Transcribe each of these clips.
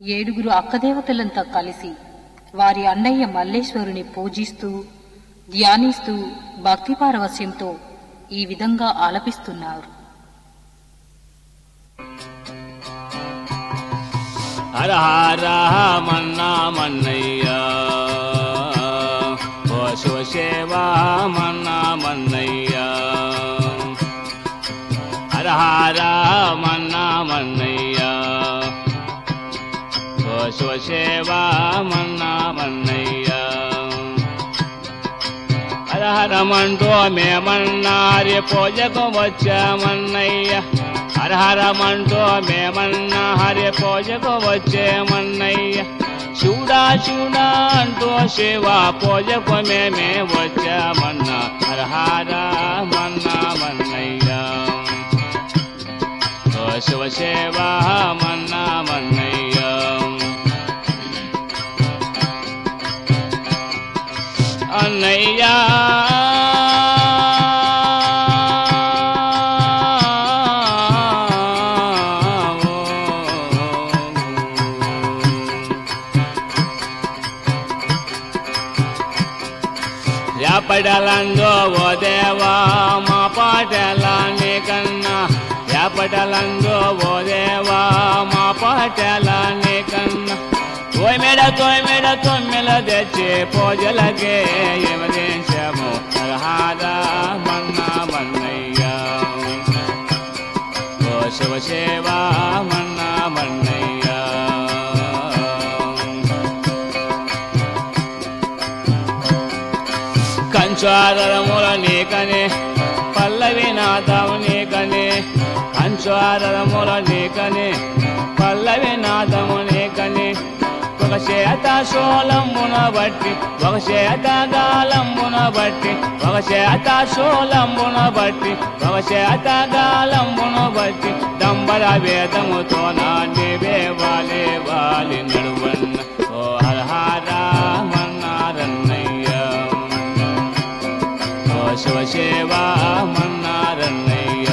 ఏడుగురు అక్కదేవతలంతా కలిసి వారి అన్నయ్య మల్లేశ్వరుని పూజిస్తూ ధ్యానిస్తూ భక్తి పారవస్యంతో ఈ విధంగా ఆలపిస్తున్నారు హర హర మన్నా మన్నయ్య ఓ శివశేవా మన్నా మన్నయ్య హర హర మన్నా మన్నయ్య ఓ శివశేవా మన్నా మన్నయ్య హర హర మంటూ మేమన్నారి పూజకు వచ్చామన్నయ్య హర హర మంటూ మేమన్నా హరి పూజకు వచ్చేమన్నయ్య శివుడా శివుడా అంటూ శివ పూజకు మేమే వచ్చామన్నా హర హర మన్నా మన్నయ్య ఓ శివ శివ మన్నా మన్నయ్య అన్నయ్యా యాపడలందో ఓ దేవా మా పాటలాని కన్నా యాపడలందో ఓ దేవా మా పాటలాని కన్నా తోమెడ తోమెడ తొమ్మిల తెచ్చి పూజలకే ఎవరించము హరహార మన్నా మన్నయ్య ఓ శివ శివ మన్నా మన్నయ్య కంచారముల నీకనే పల్లవి నాదము నీకనే కంచారముల నీకనే పల్లవి నాదము నీకనే ఒక చేత సోలంబున బట్టి ఒక చేత గాలంబున బట్టి ఒక చేత సోలంబున బట్టి ఒక చేత గాలంబున బట్టి దంబర వేదముతో నాటి వాలి వాలి నడువన్న ఓ హర హర మన్నారన్నయ్య ఓ శివ శివ మన్నారన్నయ్య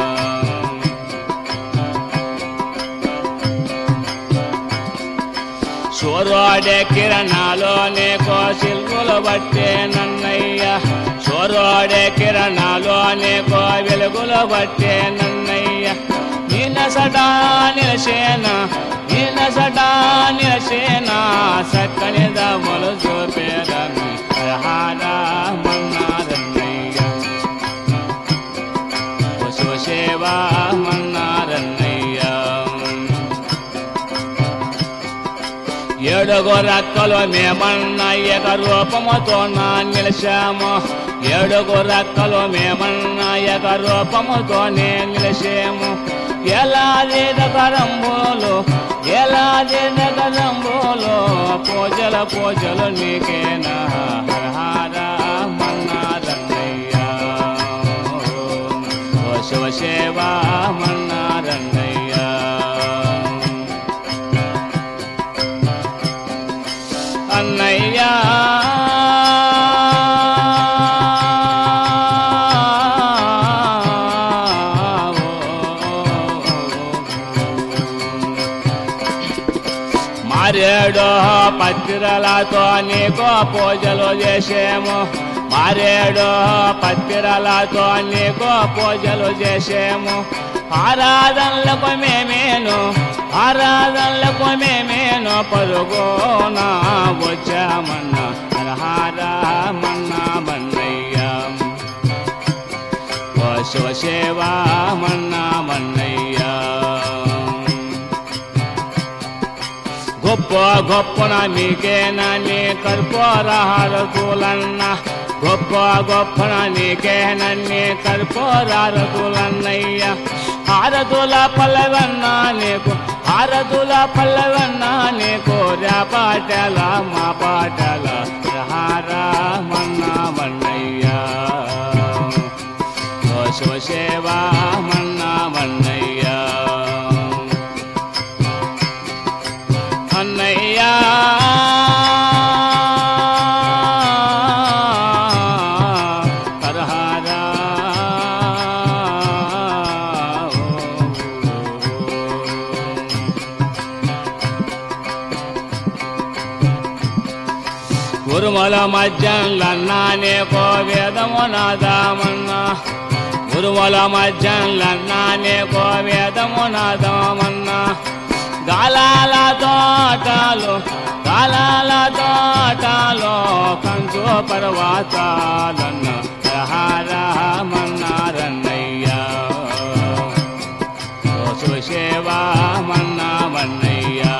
సూర్యోడే కిరణాలోనే కోసిల్గులు బట్టే నన్నయ్య సూర్యోడే కిరణాలోనే కో వెలుగులు బట్టే నన్నయ్య నినసటా నిలసేన నినసటా నిలసేన సక్కని దములు చూపేరని హర మన్నారన్నయ్య ఓ శివ శివ మన్నారన్నయ్య ఏడుగు రక్కలు మేమన్న ఏక రూపముతో నా నిలిచాము ఏడుగు రక్కలు మేమన్న ఏక రూపముతో నే నిలిచాము ఎలాది రంబోలు ఎలాది రంబోలు పూజల పూజలు నీకేనా హర హర మన్నారన్నయ్య ఓ శివ శివ మన్నారన్నయ్య అన్నయ్యా మారేడు పత్తిరలతో నీకో పూజలు చేసేము మారేడు పత్తిరలతో నీకో పూజలు చేసేము ఆరాధనలకు మేమేను ఆరాధనలకు మేమేను పరుగునా వచ్చామన్నా హరహార మన్నా మన్నయ్య ఓ శివ శివ మన్నా మన్నయ్య గొప్ప గొప్పన మీకేనా నీ కర్పూరహారతులన్న గొప్ప గొప్పన నీకేనా నీ కర్పూరహారతులన్నయ్య హారతుల పల్లవన్నా నీకు హారతుల పల్లవన్నా నీకు పాటల మా పాటల హార మన్నా మన్నయ్య ఓ శివ శివ మన్నా మన్నయ్య అన్నయ్యా హరహరా గురుమల మధ్యంలన్నానే కో వేదము నాదామన్నా గురుమల మధ్యంలన్నానే కో వేదము నాదామన్నా గాలాల తోటలు గాలాల తోటలో కంచు పర్వతాలన్న రహారమన్నారన్నయ్యా సేవా మన్నా మన్నయ్యా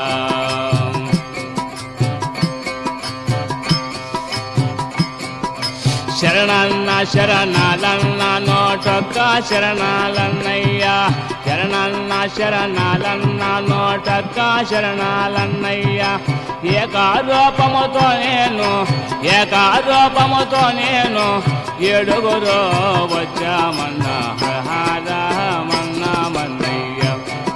శరణన్న శరణాలన్న నోటొక్క శరణాలన్నయ్యా శరణన్న శరణాలన్న నోటొక్క శరణాలన్నయ్యా ఏకారూపముతో నేను ఏకారూపముతో నేను ఏడుగురు వచ్చామన్నా హరహరమన్నా మన్నయ్యా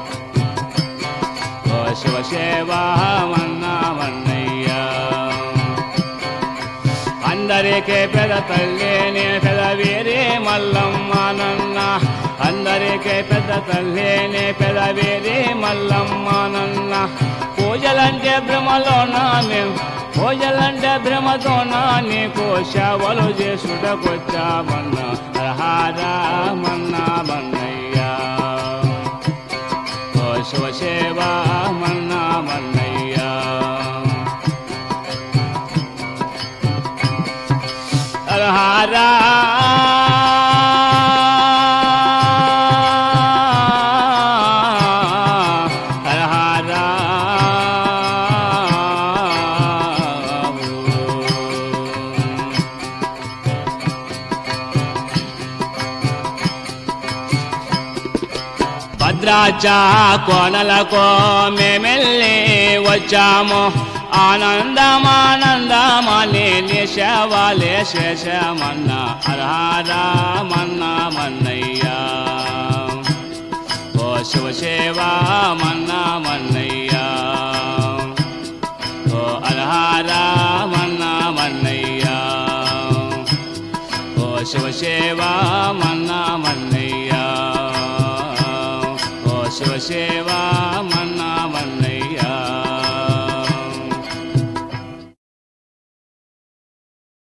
ఓ శివ సేవా మన్నా మన్నయ్యా అందరికీ పెద తల్లేనే పెద వేరే మల్లమ్మానన్న అందరికీ పెద్ద తల్లేనే పెద వేరే మల్లమ్మానన్న పూజలంటే భ్రమలో నామే పూజలంటే భ్రమతో నా నీకు సేవలు చేసుటకొచ్చామన్నా రహారామన్నా మన్నయ్యా ఓ శివ సేవా మన్నా మన్నయ్యా హరహారా హరహారా భద్రాచ కోనలకు మేమెళ్ళి వచ్చాము ఆనందమానందమని నిశవాలే శేషమన్న హరహరమన్న మన్నయ్యా ఓ శివ సేవా మన్న మన్నయ్యా ఓ అలహారమన్న మన్నయ్యా ఓ శివ సేవా మన్న మన్నయ్యా ఓ శివ సేవా మన్న